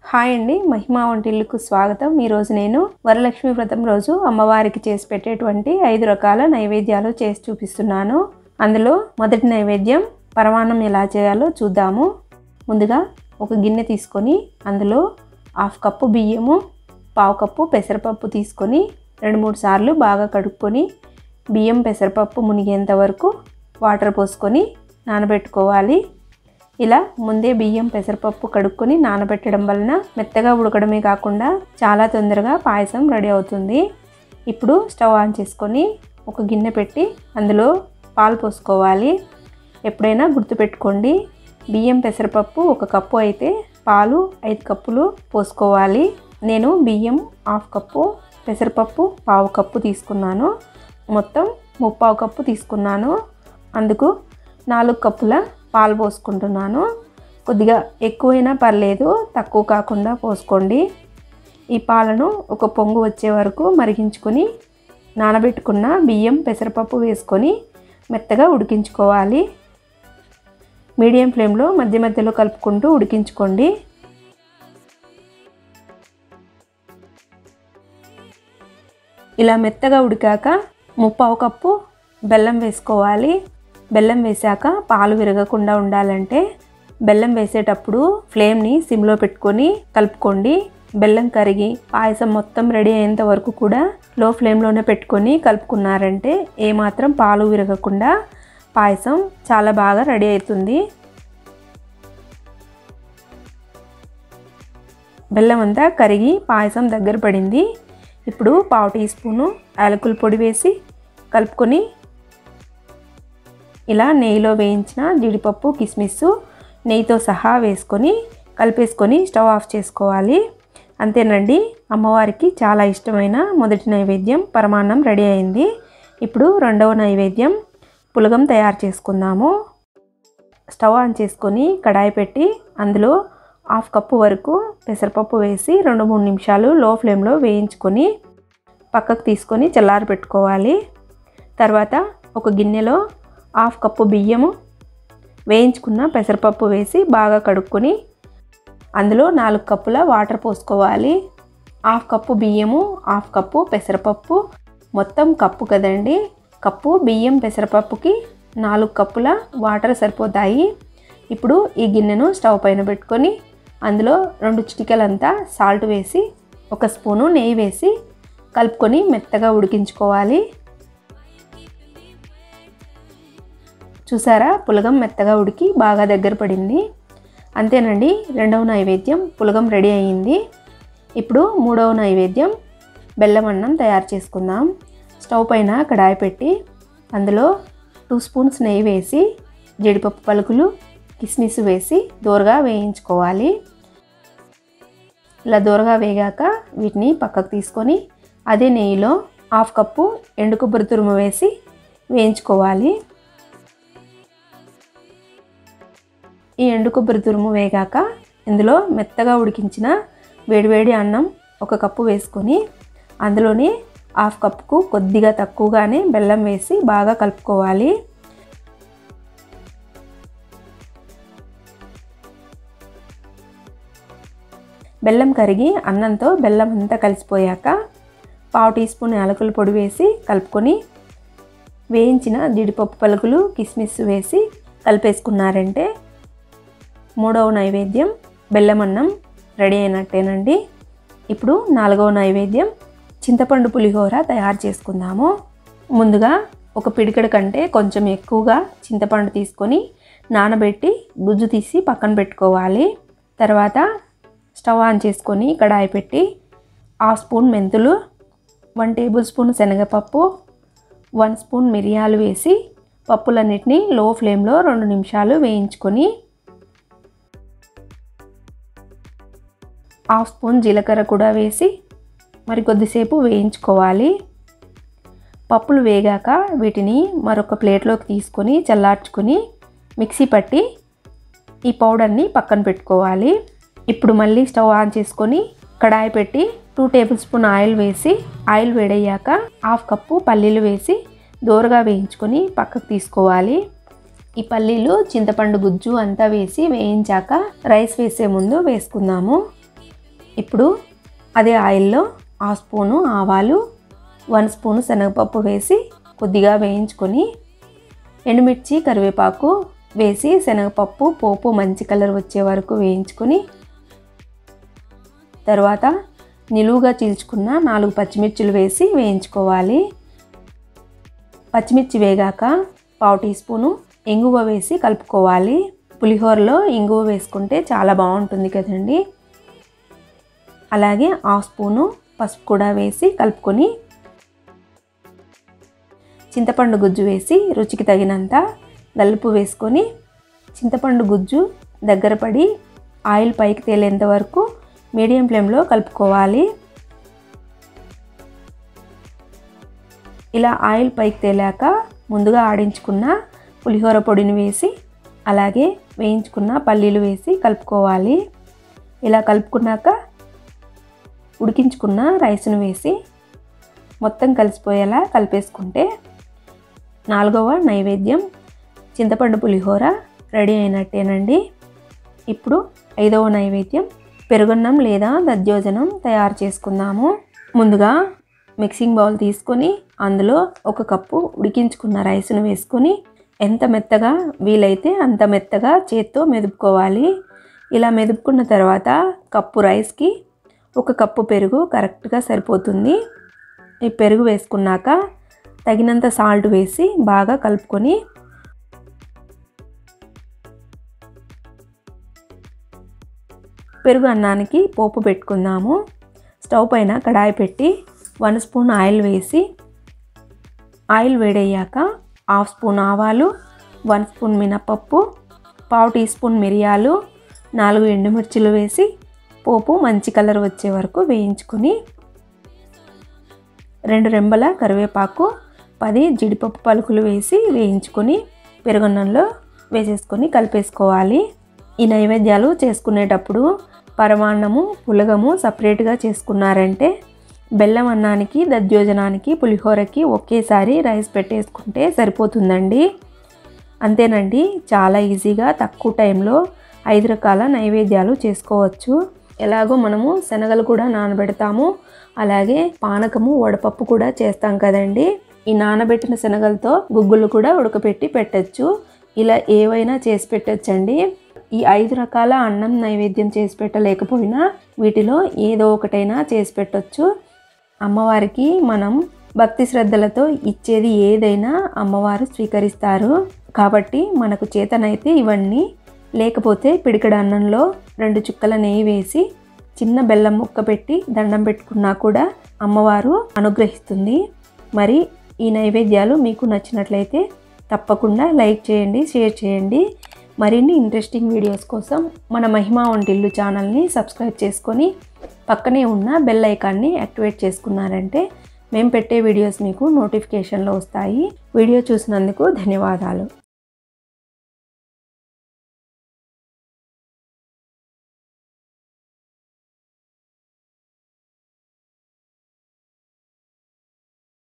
hi అండి మహిమా వంటిల్లుకు స్వాగతం ఈరోజు నేను వరలక్ష్మి వ్రతం రోజు అమ్మవారికి చేసి పెట్టేటువంటి ఐదు రకాల నైవేద్యాలు చేసి చూపిస్తున్నాను అందులో మొదటి నైవేద్యం పరమాన్నం ఎలా చేయాలో చూద్దాము ముందుగా ఒక గిన్నె తీసుకొని అందులో హాఫ్ కప్పు బియ్యము పావు కప్పు పెసరపప్పు తీసుకొని రెండు మూడు సార్లు బాగా కడుక్కొని బియ్యం పెసరపప్పు మునిగేంత వరకు వాటర్ పోసుకొని నానబెట్టుకోవాలి ఇలా ముందే బియ్యం పెసరపప్పు కడుక్కొని నానబెట్టడం వలన మెత్తగా ఉడకడమే కాకుండా చాలా తొందరగా పాయసం రెడీ అవుతుంది ఇప్పుడు స్టవ్ ఆన్ చేసుకొని ఒక గిన్నె పెట్టి అందులో పాలు పోసుకోవాలి ఎప్పుడైనా గుర్తుపెట్టుకోండి బియ్యం పెసరపప్పు ఒక కప్పు అయితే పాలు ఐదు కప్పులు పోసుకోవాలి నేను బియ్యం హాఫ్ కప్పు పెసరపప్పు పావు కప్పు తీసుకున్నాను మొత్తం ముప్పావు కప్పు తీసుకున్నాను అందుకు నాలుగు కప్పుల పాలు పోసుకుంటున్నాను కొద్దిగా ఎక్కువైనా పర్లేదు తక్కువ కాకుండా పోసుకోండి ఈ పాలను ఒక పొంగు వచ్చే వరకు మరిగించుకొని నానబెట్టుకున్న బియ్యం పెసరపప్పు వేసుకొని మెత్తగా ఉడికించుకోవాలి మీడియం ఫ్లేమ్లో మధ్య మధ్యలో కలుపుకుంటూ ఉడికించుకోండి ఇలా మెత్తగా ఉడికాక ముప్పావు కప్పు బెల్లం వేసుకోవాలి బెల్లం వేసాక పాలు విరగకుండా ఉండాలంటే బెల్లం వేసేటప్పుడు ఫ్లేమ్ని సిమ్లో పెట్టుకొని కలుపుకోండి బెల్లం కరిగి పాయసం మొత్తం రెడీ అయ్యేంత వరకు కూడా లో ఫ్లేమ్లోనే పెట్టుకొని కలుపుకున్నారంటే ఏమాత్రం పాలు విరగకుండా పాయసం చాలా బాగా రెడీ అవుతుంది బెల్లం అంతా కరిగి పాయసం దగ్గర పడింది ఇప్పుడు పావు టీ స్పూను యాలకుల పొడి వేసి కలుపుకొని ఇలా నెయ్యిలో వేయించిన జీడిపప్పు కిస్మిస్ నెయ్యితో సహా వేసుకొని కలిపేసుకొని స్టవ్ ఆఫ్ చేసుకోవాలి అంతేనండి అమ్మవారికి చాలా ఇష్టమైన మొదటి నైవేద్యం పరమాన్నం రెడీ అయింది ఇప్పుడు రెండవ నైవేద్యం పులగం తయారు చేసుకుందాము స్టవ్ ఆన్ చేసుకొని కడాయి పెట్టి అందులో హాఫ్ కప్పు వరకు పెసరపప్పు వేసి రెండు మూడు నిమిషాలు లో ఫ్లేమ్లో వేయించుకొని పక్కకు తీసుకొని చల్లారి పెట్టుకోవాలి తర్వాత ఒక గిన్నెలో హాఫ్ కప్పు బియ్యము వేయించుకున్న పెసరపప్పు వేసి బాగా కడుక్కొని అందులో నాలుగు కప్పుల వాటర్ పోసుకోవాలి హాఫ్ కప్పు బియ్యము హాఫ్ కప్పు పెసరపప్పు మొత్తం కప్పు కదండి కప్పు బియ్యం పెసరపప్పుకి నాలుగు కప్పుల వాటర్ సరిపోతాయి ఇప్పుడు ఈ గిన్నెను స్టవ్ పైన పెట్టుకొని అందులో రెండు చిటికలంతా సాల్ట్ వేసి ఒక స్పూను నెయ్యి వేసి కలుపుకొని మెత్తగా ఉడికించుకోవాలి చూసారా పులగం మెత్తగా ఉడికి బాగా దగ్గర పడింది అంతేనండి రెండవ నైవేద్యం పులగం రెడీ అయ్యింది ఇప్పుడు మూడవ నైవేద్యం బెల్లం అన్నం తయారు చేసుకుందాం స్టవ్ పైన కడాయి పెట్టి అందులో టూ స్పూన్స్ నెయ్యి వేసి జీడిపప్పు పలుకులు కిస్మిస్ వేసి దోరగా వేయించుకోవాలి ఇలా దోరగా వేగాక వీటిని పక్కకు తీసుకొని అదే నెయ్యిలో హాఫ్ కప్పు ఎండు కొబ్బరి తురుము వేసి వేయించుకోవాలి ఈ ఎండు కొబ్బరి తురుము వేగాక ఇందులో మెత్తగా ఉడికించిన వేడివేడి అన్నం ఒక కప్పు వేసుకొని అందులోని హాఫ్ కప్పుకు కొద్దిగా తక్కువగానే బెల్లం వేసి బాగా కలుపుకోవాలి బెల్లం కరిగి అన్నంతో బెల్లం అంతా కలిసిపోయాక పావు టీ స్పూన్ యాలకుల పొడి వేసి కలుపుకొని వేయించిన జీడిపప్పు పలుకులు కిస్మిస్ వేసి కలిపేసుకున్నారంటే మూడవ నైవేద్యం బెల్లం అన్నం రెడీ అయినట్టేనండి ఇప్పుడు నాలుగవ నైవేద్యం చింతపండు పులిహోర తయారు చేసుకుందాము ముందుగా ఒక పిడికడ కంటే కొంచెం ఎక్కువగా చింతపండు తీసుకొని నానబెట్టి గుజ్జు తీసి పక్కన పెట్టుకోవాలి తర్వాత స్టవ్ ఆన్ చేసుకొని కడాయి పెట్టి హాఫ్ స్పూన్ మెంతులు వన్ టేబుల్ స్పూన్ శనగపప్పు వన్ స్పూన్ మిరియాలు వేసి పప్పులన్నిటిని లో ఫ్లేమ్లో రెండు నిమిషాలు వేయించుకొని హాఫ్ స్పూన్ జీలకర్ర కూడా వేసి మరి కొద్దిసేపు వేయించుకోవాలి పప్పులు వేగాక వీటిని మరొక ప్లేట్లోకి తీసుకొని చల్లార్చుకొని మిక్సీ పట్టి ఈ పౌడర్ని పక్కన పెట్టుకోవాలి ఇప్పుడు మళ్ళీ స్టవ్ ఆన్ చేసుకొని కడాయి పెట్టి టూ టేబుల్ స్పూన్ ఆయిల్ వేసి ఆయిల్ వేడయ్యాక హాఫ్ కప్పు పల్లీలు వేసి దోరగా వేయించుకొని పక్కకు తీసుకోవాలి ఈ పల్లీలు చింతపండు గుజ్జు అంతా వేసి వేయించాక రైస్ వేసే ముందు వేసుకుందాము ఇప్పుడు అదే ఆయిల్లో ఆ స్పూను ఆవాలు వన్ స్పూను శనగపప్పు వేసి కొద్దిగా వేయించుకొని ఎండుమిర్చి కరివేపాకు వేసి శనగపప్పు పోపు మంచి కలర్ వచ్చే వరకు వేయించుకొని తర్వాత నిలువుగా చీల్చుకున్న నాలుగు పచ్చిమిర్చులు వేసి వేయించుకోవాలి పచ్చిమిర్చి వేగాక పావు టీ స్పూను ఇంగువ వేసి కలుపుకోవాలి పులిహోరలో ఇంగువ వేసుకుంటే చాలా బాగుంటుంది కదండి అలాగే హాఫ్ స్పూను పసుపు కూడా వేసి కలుపుకొని చింతపండు గుజ్జు వేసి రుచికి తగినంత గలుపు వేసుకొని చింతపండు గుజ్జు దగ్గర పడి ఆయిల్ పైకి తేలేంత వరకు మీడియం ఫ్లేమ్లో కలుపుకోవాలి ఇలా ఆయిల్ పైకి తేలాక ముందుగా ఆడించుకున్న పులిహోర పొడిని వేసి అలాగే వేయించుకున్న పల్లీలు వేసి కలుపుకోవాలి ఇలా కలుపుకున్నాక ఉడికించుకున్న రైస్ను వేసి మొత్తం కలిసిపోయేలా కలిపేసుకుంటే నాలుగవ నైవేద్యం చింతపండు పులిహోర రెడీ అయినట్టేనండి ఇప్పుడు ఐదవ నైవేద్యం పెరుగన్నం లేదా దధ్యోజనం తయారు చేసుకుందాము ముందుగా మిక్సింగ్ బౌల్ తీసుకొని అందులో ఒక కప్పు ఉడికించుకున్న రైస్ను వేసుకొని ఎంత మెత్తగా వీలైతే అంత మెత్తగా చేత్తో మెదుపుకోవాలి ఇలా మెదుపుకున్న తర్వాత కప్పు రైస్కి ఒక కప్పు పెరుగు కరెక్ట్గా సరిపోతుంది ఈ పెరుగు వేసుకున్నాక తగినంత సాల్ట్ వేసి బాగా కలుపుకొని పెరుగు అన్నానికి పోపు పెట్టుకుందాము స్టవ్ పైన కడాయి పెట్టి వన్ స్పూన్ ఆయిల్ వేసి ఆయిల్ వేడయ్యాక హాఫ్ స్పూన్ ఆవాలు వన్ స్పూన్ మినపప్పు పావు టీ స్పూన్ మిరియాలు నాలుగు ఎండుమిర్చిలు వేసి పోపు మంచి కలర్ వచ్చే వరకు వేయించుకొని రెండు రెంబల కరివేపాకు పది జీడిపప్పు పలుకులు వేసి వేయించుకొని పెరుగన్నంలో వేసేసుకొని కలిపేసుకోవాలి ఈ నైవేద్యాలు చేసుకునేటప్పుడు పరమాన్నము పులగము సపరేట్గా చేసుకున్నారంటే బెల్లం అన్నానికి దధ్యోజనానికి పులిహోరకి ఒకేసారి రైస్ పెట్టేసుకుంటే సరిపోతుందండి అంతేనండి చాలా ఈజీగా తక్కువ టైంలో ఐదు రకాల నైవేద్యాలు చేసుకోవచ్చు ఎలాగో మనము శనగలు కూడా నానబెడతాము అలాగే పానకము వడపప్పు కూడా చేస్తాం కదండి ఈ నానబెట్టిన శనగలతో గుగ్గులు కూడా ఉడకపెట్టి పెట్టచ్చు ఇలా ఏవైనా చేసి పెట్టచ్చండి ఈ ఐదు రకాల అన్నం నైవేద్యం చేసి పెట్టలేకపోయినా వీటిలో ఏదో ఒకటైనా చేసి పెట్టొచ్చు అమ్మవారికి మనం భక్తి శ్రద్ధలతో ఇచ్చేది ఏదైనా అమ్మవారు స్వీకరిస్తారు కాబట్టి మనకు చేతనైతే ఇవన్నీ లేకపోతే పిడికడ అన్నంలో రెండు చుక్కల నెయ్యి వేసి చిన్న బెల్లం ముక్క పెట్టి దండం పెట్టుకున్నా కూడా అమ్మవారు అనుగ్రహిస్తుంది మరి ఈ నైవేద్యాలు మీకు నచ్చినట్లయితే తప్పకుండా లైక్ చేయండి షేర్ చేయండి మరిన్ని ఇంట్రెస్టింగ్ వీడియోస్ కోసం మన మహిమా వంటిల్లు ఛానల్ని సబ్స్క్రైబ్ చేసుకొని పక్కనే ఉన్న బెల్ ఐకాన్ని యాక్టివేట్ చేసుకున్నారంటే మేము పెట్టే వీడియోస్ మీకు నోటిఫికేషన్లో వస్తాయి వీడియో చూసినందుకు ధన్యవాదాలు